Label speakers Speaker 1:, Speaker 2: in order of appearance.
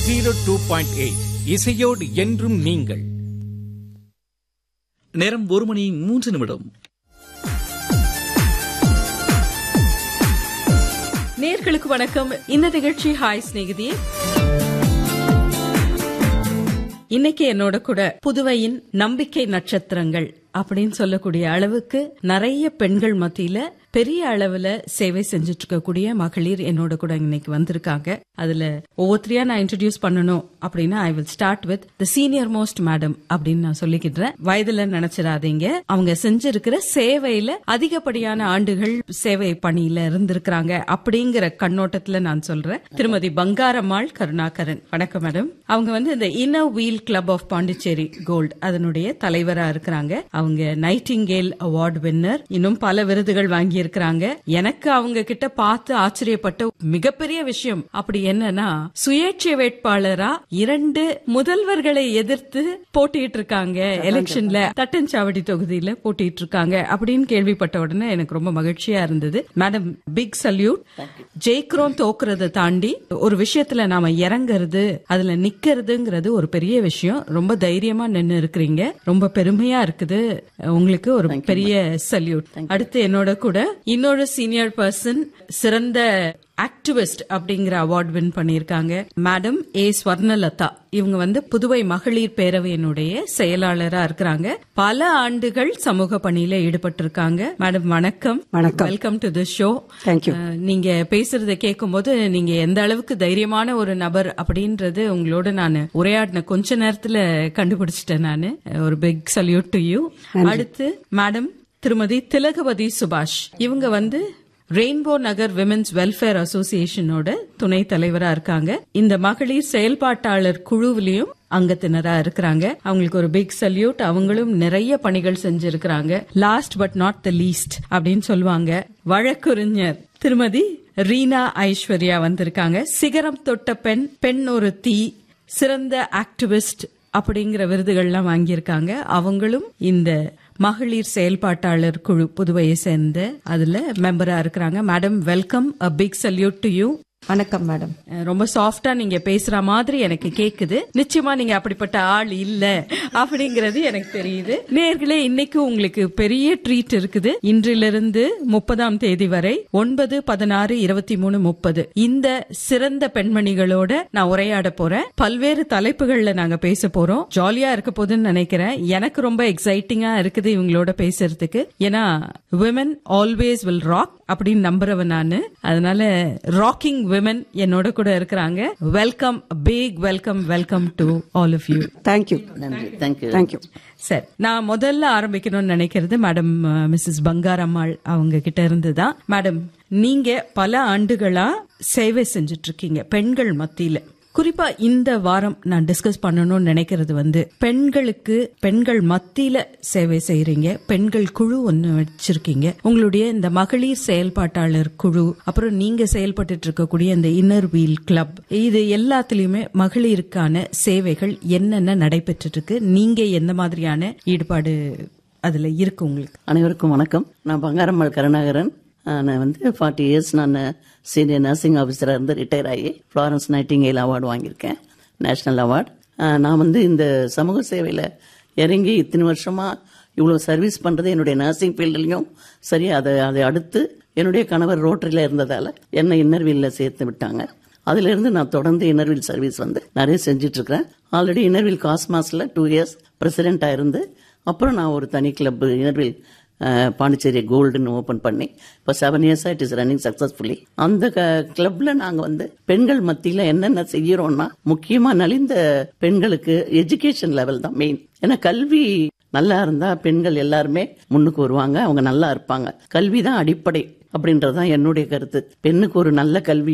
Speaker 1: Zero two point eight இசையோடு என்றும் நீங்கள்
Speaker 2: நேரம் ஒரு மணி மூன்று நிமிடம்
Speaker 3: நேர்களுக்கு வணக்கம் இந்த நிகழ்ச்சி ஹாய் சிநேகிதியே இன்னைக்கு என்னோட கூட புதுவையின் நம்பிக்கை நட்சத்திரங்கள் அப்படின்னு சொல்லக்கூடிய அளவுக்கு நிறைய பெண்கள் மத்தியில பெரிய அளவுல சேவை செஞ்சுட்டு இருக்கக்கூடிய மகளிர் என்னோட கூட இன்னைக்கு வந்திருக்காங்க அதுல ஒவ்வொருத்தரையா நான் இன்ட்ரடியூஸ் பண்ணணும் அப்படின்னா I will start with the senior most madam அப்படின்னு நான் சொல்லிக்கிட்டேன் வயதுல நினைச்சிடாதீங்க அவங்க செஞ்சிருக்கிற சேவையில அதிகப்படியான ஆண்டுகள் சேவை பணியில இருந்திருக்கிறாங்க அப்படிங்கிற கண்ணோட்டத்துல நான் சொல்றேன் திருமதி பங்காரம்மாள் கருணாகரன் வணக்கம் மேடம் அவங்க வந்து இந்த inner wheel club of Pondicherry gold அதனுடைய தலைவரா இருக்கிறாங்க அவங்க நைட்டிங்கேல் அவார்டு வின்னர் இன்னும் பல விருதுகள் வாங்கி இருக்கிறாங்க எனக்கு அவங்க கிட்ட பார்த்து ஆச்சரியப்பட்ட மிகப்பெரிய விஷயம் அப்படி என்னன்னா சுயேட்சை வேட்பாளரா இரண்டு முதல்வர்களை எதிர்த்து போட்டிட்டு இருக்காங்க எலெக்ஷன்ல தட்டஞ்சாவடி தொகுதியில போட்டிட்டு இருக்காங்க அப்படின்னு கேள்விப்பட்ட உடனே எனக்கு ரொம்ப மகிழ்ச்சியா இருந்தது மேடம் பிக் சல்யூட் ஜெயிக்கிறோம் தோக்குறதை தாண்டி ஒரு விஷயத்துல நாம இறங்குறது அதுல நிக்கிறதுங்கிறது ஒரு பெரிய விஷயம் ரொம்ப தைரியமா நின்னு இருக்கிறீங்க ரொம்ப பெருமையா இருக்குது உங்களுக்கு ஒரு பெரிய சல்யூட் அடுத்து என்னோட கூட இன்னொரு சீனியர் பர்சன் சிறந்த ஆக்டிவிஸ்ட் அப்படிங்கிற அவார்ட் வின் பண்ணிருக்காங்க மேடம் ஏ ஸ்வர்ணலதா இவங்க வந்து புதுவை மகளிர் பேரவையினுடைய செயலாளரா இருக்கிறாங்க பல ஆண்டுகள் சமூக பணியில ஈடுபட்டிருக்காங்க மேடம் வணக்கம்
Speaker 4: வணக்கம்.
Speaker 3: Welcome to the show
Speaker 4: Thank you.
Speaker 3: நீங்க பேசுறத கேட்கும்போது நீங்க எந்த அளவுக்கு தைரியமான ஒரு நபர் அப்படின்றது உங்களோட நான் உரையாடின கொஞ்ச நேரத்துல கண்டுபிடிச்சிட்டேன் நான் ஒரு பிக் சல்யூட் டு யூ அடுத்து மேடம் திருமதி திலகவதி சுபாஷ் இவங்க வந்து ரெயின்போ நகர் விமென்ஸ் வெல்ஃபேர் அசோசியேஷனோட துணை தலைவரா இருக்காங்க இந்த மகளிர் செயல்பாட்டாளர் குழுவிலையும் அங்கத்தினரா இருக்கிறாங்க அவங்களுக்கு ஒரு பிக் சல்யூட் அவங்களும் நிறைய பணிகள் செஞ்சிருக்கிறாங்க last but not the least அப்படின்னு சொல்லுவாங்க வழக்குரைஞர் திருமதி ரீனா ஐஸ்வர்யா வந்திருக்காங்க சிகரம் தொட்ட பெண் பெண் ஒரு தீ சிறந்த ஆக்டிவிஸ்ட் அப்படிங்கிற விருதுகள்லாம் வாங்கியிருக்காங்க அவங்களும் இந்த மகளிர் செயல்பாட்டாளர் குழு புதுவையை சேர்ந்த அதுல மெம்பரா இருக்கிறாங்க madam welcome a big salute to you
Speaker 4: வணக்கம் மேடம்
Speaker 3: ரொம்ப சாஃப்டா நீங்க பேசுற மாதிரி எனக்கு கேக்குது நிச்சயமா நீங்க அப்படிப்பட்ட ஆள் இல்ல அப்படிங்கறது எனக்கு தெரியுது நேர்களே இன்னைக்கு உங்களுக்கு பெரிய ட்ரீட் இருக்குது இன்றிலிருந்து முப்பதாம் தேதி வரை ஒன்பது பதினாறு இருபத்தி மூணு முப்பது இந்த சிறந்த பெண்மணிகளோட நான் உரையாட போறேன் பல்வேறு தலைப்புகள்ல நாங்க பேச போறோம் ஜாலியா இருக்க போதுன்னு நினைக்கிறேன் எனக்கு ரொம்ப எக்ஸைட்டிங்கா இருக்குது இவங்களோட பேசுறதுக்கு ஏன்னா விமன் ஆல்வேஸ் வில் ராக் அப்படின்னு நம்புறவன் நானு அதனால ராக்கிங் விமன் என்னோட கூட இருக்கிறாங்க welcome big welcome welcome to all of you
Speaker 4: thank you
Speaker 5: நன்றி தேங்க்யூ
Speaker 4: தேங்க்யூ
Speaker 3: சரி நான் முதல்ல ஆரம்பிக்கணும்னு நினைக்கிறது மேடம் மிஸ்ஸஸ் பங்காரம்மாள் அவங்க கிட்ட இருந்து தான் மேடம் நீங்க பல ஆண்டுகளா சேவை செஞ்சுட்டு இருக்கீங்க பெண்கள் மத்தியில குறிப்பா இந்த வாரம் நான் டிஸ்கஸ் பண்ணணும்னு நினைக்கிறது வந்து பெண்களுக்கு பெண்கள் மத்தியில சேவை செய்யறீங்க பெண்கள் குழு ஒன்னு வச்சிருக்கீங்க உங்களுடைய இந்த மகளிர் செயல்பாட்டாளர் குழு அப்புறம் நீங்க செயல்பட்டு இருக்கக்கூடிய இந்த இன்னர் வீல் கிளப் இது எல்லாத்துலயுமே மகளிருக்கான சேவைகள் என்னென்ன நடைபெற்று இருக்கு நீங்க எந்த மாதிரியான ஈடுபாடு அதுல இருக்கு உங்களுக்கு
Speaker 5: அனைவருக்கும் வணக்கம் நான் பங்காரம்மாள் கருணாகரன் ஆஹ் நான் வந்து ஃபார்ட்டி இயர்ஸ் நான் சீனியர் நர்சிங் ஆஃபீஸராக இருந்து ரிட்டையர் ஆகி ஃப்ளாரன்ஸ் நைட்டிங்கேல் அவார்டு வாங்கியிருக்கேன் நேஷனல் அவார்டு நான் வந்து இந்த சமூக சேவையில் இறங்கி இத்தனை வருஷமாக இவ்வளோ சர்வீஸ் பண்ணுறது என்னுடைய நர்சிங் ஃபீல்டுலையும் சரி அதை அதை அடுத்து என்னுடைய கணவர் ரோட்டரியில் இருந்ததால் என்னை இன்னர்வீலில் சேர்த்து விட்டாங்க அதிலிருந்து நான் தொடர்ந்து இன்னர்வில் சர்வீஸ் வந்து நிறைய செஞ்சுட்டு இருக்கிறேன் ஆல்ரெடி இன்னர்வில் காஸ்மாஸ்ல டூ இயர்ஸ் பிரசிடென்ட்டாக இருந்து அப்புறம் நான் ஒரு தனி கிளப் இன்னர்வில் பாண்டிச்சேரி கோல்டுன்னு ஓபன் பண்ணி இப்போ செவன் இயர்ஸாக இட் இஸ் ரன்னிங் சக்ஸஸ்ஃபுல்லி அந்த கிளப்ல நாங்கள் வந்து பெண்கள் மத்தியில் என்னென்ன செய்யறோம்னா முக்கியமாக நலிந்த பெண்களுக்கு எஜுகேஷன் லெவல் தான் மெயின் ஏன்னா கல்வி நல்லா இருந்தா பெண்கள் எல்லாருமே முன்னுக்கு வருவாங்க அவங்க நல்லா இருப்பாங்க கல்வி தான் அடிப்படை அப்படின்றதுதான் என்னுடைய கருத்து பெண்ணுக்கு ஒரு நல்ல கல்வி